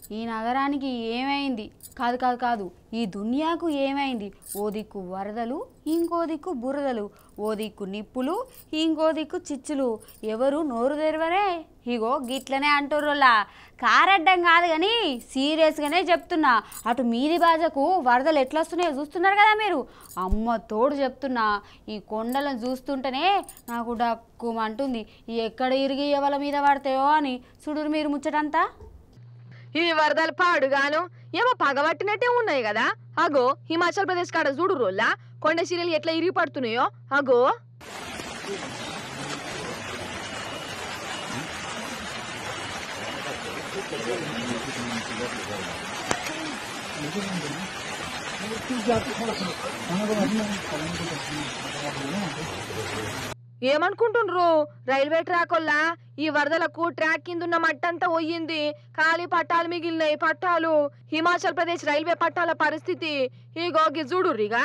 ఈ నగరానికి ఏమైంది కాదు కాదు కాదు ఈ దునియాకు ఏమైంది ఓ దిక్కు వరదలు ఇంకో దిక్కు బురదలు ఓ దిక్కు నిప్పులు ఇంకో దిక్కు చిచ్చులు ఎవరు నోరు తెరవరే ఇగో గిట్లనే అంటుర్రోలా కారడ్డం కాదు కానీ సీరియస్గానే చెప్తున్నా అటు మీది బాజకు వరదలు ఎట్లా వస్తున్నాయో చూస్తున్నారు కదా మీరు అమ్మ తోడు చెప్తున్నా ఈ కొండలను చూస్తుంటేనే నాకు డక్కుమంటుంది ఈ ఎక్కడ ఇరిగి ఎవల మీద పడతాయో అని చూడురు మీరు ముచ్చటంతా ఈ వరదలు పాడుగాను ఏమో పగబట్టినట్టే ఉన్నాయి కదా అగో హిమాచల్ ప్రదేశ్ కాడ చూడు రోల్లా కొండ చీరలు ఎట్లా ఇరిగి పడుతున్నాయో అగో ఏమనుకుంటుండ్రు రైల్వే ట్రాక్ వల్ల ఈ వరదలకు ట్రాక్ కింద ఉన్న మట్టంతా పోయింది ఖాళీ పట్టాలు మిగిలినాయి పట్టాలు హిమాచల్ ప్రదేశ్ రైల్వే పట్టాల పరిస్థితి ఈ గోగి చూడుర్రిగా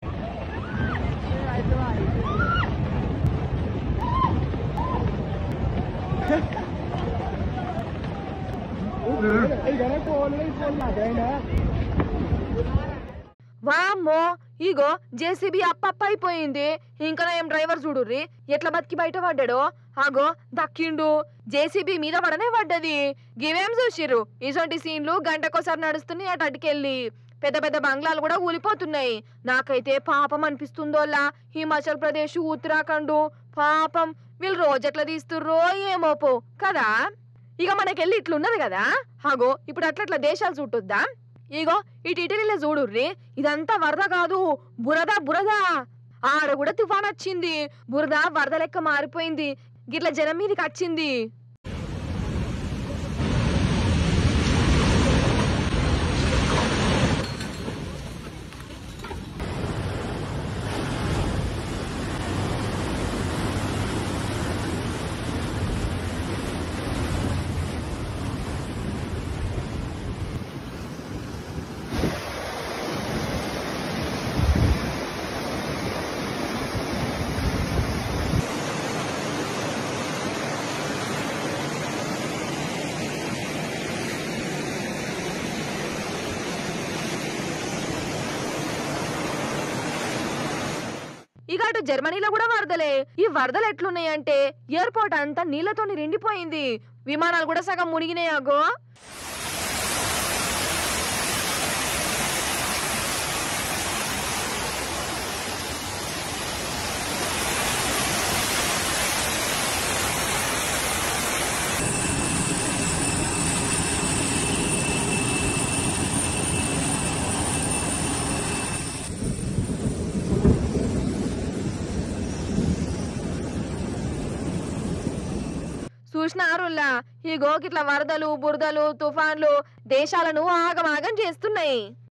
వామ్మో ఇగో జేసీబీ అప్పప్ప అయిపోయింది ఇంకా ఏం డ్రైవర్ చూడుర్రి ఎట్లా బతికి బయట పడ్డాడో ఆగో దక్కిండు జేసీబీ మీద పడనే పడ్డది గివేం చూసిర్రు ఇసొంటి సీన్లు గంటకోసారి నడుస్తున్నాయి అటు అటుకెళ్ళి పెద్ద పెద్ద బంగ్లాలు కూడా ఊలిపోతున్నాయి నాకైతే పాపం అనిపిస్తుందోలా హిమాచల్ ప్రదేశ్ ఉత్తరాఖండ్ పాపం వీళ్ళు రోజు ఎట్లా తీస్తుర్రో ఏమో పో కదా ఇక మనకెళ్ళి ఇట్లున్నది కదా హాగో ఇప్పుడు అట్లా అట్లా దేశాలు చుట్టొద్దా ఇగో ఇటు ఇటలీలో చూడుర్రి ఇదంతా వరద కాదు బురద బురద ఆడ కూడా తుఫాన్ వచ్చింది బురద వరద లెక్క మారిపోయింది గిట్ల జనం మీదకి వచ్చింది ఇక అటు జర్మనీలో కూడా వరదలే ఈ వరదలు ఎట్లున్నాయంటే ఎయిర్పోర్ట్ అంతా నీళ్లతో నిండిపోయింది విమానాలు కూడా సగం మునిగినాయి అగో చూసినారుల్లా ఈ గోకిట్ల వరదలు బురదలు తుఫాన్లు దేశాలను ఆగమాగం చేస్తున్నాయి